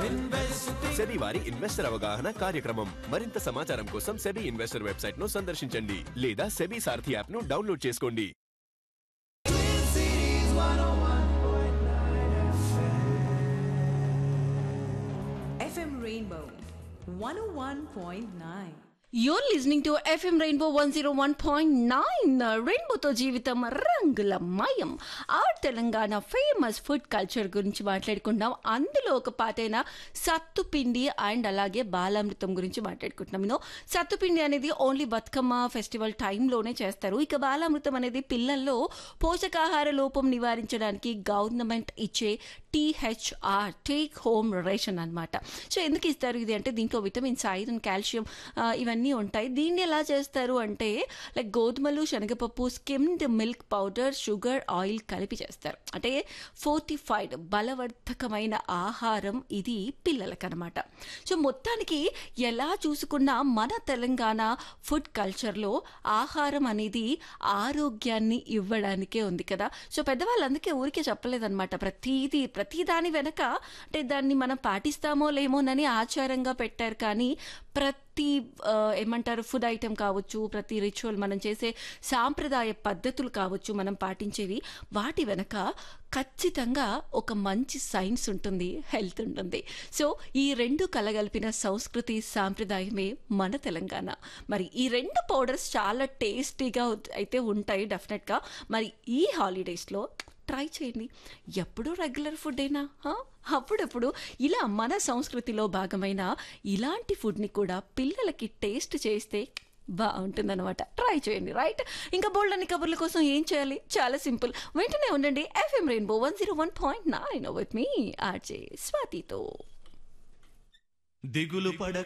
SEBI వారి investor అవగాహన కార్యక్రమం మరింత సమాచారం కోసం సెబీ ఇన్వెస్టర్ వెబ్సైట్ ను సందర్శించండి లేదా సెబీ సారథి యాప్ ను డౌన్లోడ్ చేసుకోండి FM Rainbow 101.9. Your listening to FM Rainbow one zero one point nine రెయిన్బోతో జీవితం రంగుల మయం ఆ తెలంగాణ ఫేమస్ ఫుడ్ కల్చర్ గురించి మాట్లాడుకుంటున్నాం అందులో ఒక పాటైన సత్తుపిండి అండ్ అలాగే బాలామృతం గురించి మాట్లాడుకుంటున్నాం యూనో సత్తుపిండి అనేది ఓన్లీ బతుకమ్మ ఫెస్టివల్ టైంలోనే చేస్తారు ఇక బాలామృతం అనేది పిల్లల్లో పోషకాహార లోపం నివారించడానికి గవర్నమెంట్ ఇచ్చే టీహెచ్ఆర్ టేక్ హోమ్ రేషన్ అన్నమాట సో ఎందుకు ఇస్తారు ఇది అంటే దీంట్లో విటమిన్స్ ఐరన్ కాల్షియం ఆ, ఇవన్నీ ఉంటాయి దీన్ని ఎలా చేస్తారు అంటే లైక్ గోధుమలు శనగపప్పు skimmed milk powder sugar oil కలిపి చేస్తారు అంటే ఫోర్టిఫైడ్ బలవర్ధకమైన ఆహారం ఇది పిల్లలకనమాట సో మొత్తానికి ఎలా చూసుకున్నా మన తెలంగాణ ఫుడ్ కల్చర్లో ఆహారం అనేది ఆరోగ్యాన్ని ఇవ్వడానికే ఉంది కదా సో పెద్దవాళ్ళు అందుకే ఊరికే చెప్పలేదన్నమాట ప్రతిదీ ప్రతి దాని వెనక అంటే దాన్ని మనం పాటిస్తామో లేమోనని ఆచారంగా పెట్టారు కానీ ప్రతి ఆ, ఏమంటారు ఫుడ్ ఐటెం కావచ్చు ప్రతి రిచువల్ మనం చేసే సాంప్రదాయ పద్ధతులు కావచ్చు మనం పాటించేవి వాటి వెనక ఖచ్చితంగా ఒక మంచి సైన్స్ ఉంటుంది హెల్త్ ఉంటుంది సో ఈ రెండు కలగలిపిన సంస్కృతి సాంప్రదాయమే మన తెలంగాణ మరి ఈ రెండు పౌడర్స్ చాలా టేస్టీగా అయితే ఉంటాయి డెఫినెట్గా మరి ఈ హాలిడేస్లో ట్రై చేయండి ఎప్పుడూ రెగ్యులర్ ఫుడ్ అయినా అప్పుడప్పుడు ఇలా మన సంస్కృతిలో భాగమైన ఇలాంటి ఫుడ్ని కూడా పిల్లలకి టేస్ట్ చేస్తే బాగుంటుందన్నమాట ట్రై చేయండి రైట్ ఇంకా బోల్డ్ అన్ని కబుర్ల కోసం ఏం చేయాలి చాలా సింపుల్ వెంటనే ఉండండి FM Rainbow one zero one point nine with మీ ఆర్జే స్వాతితో దిగులు పడక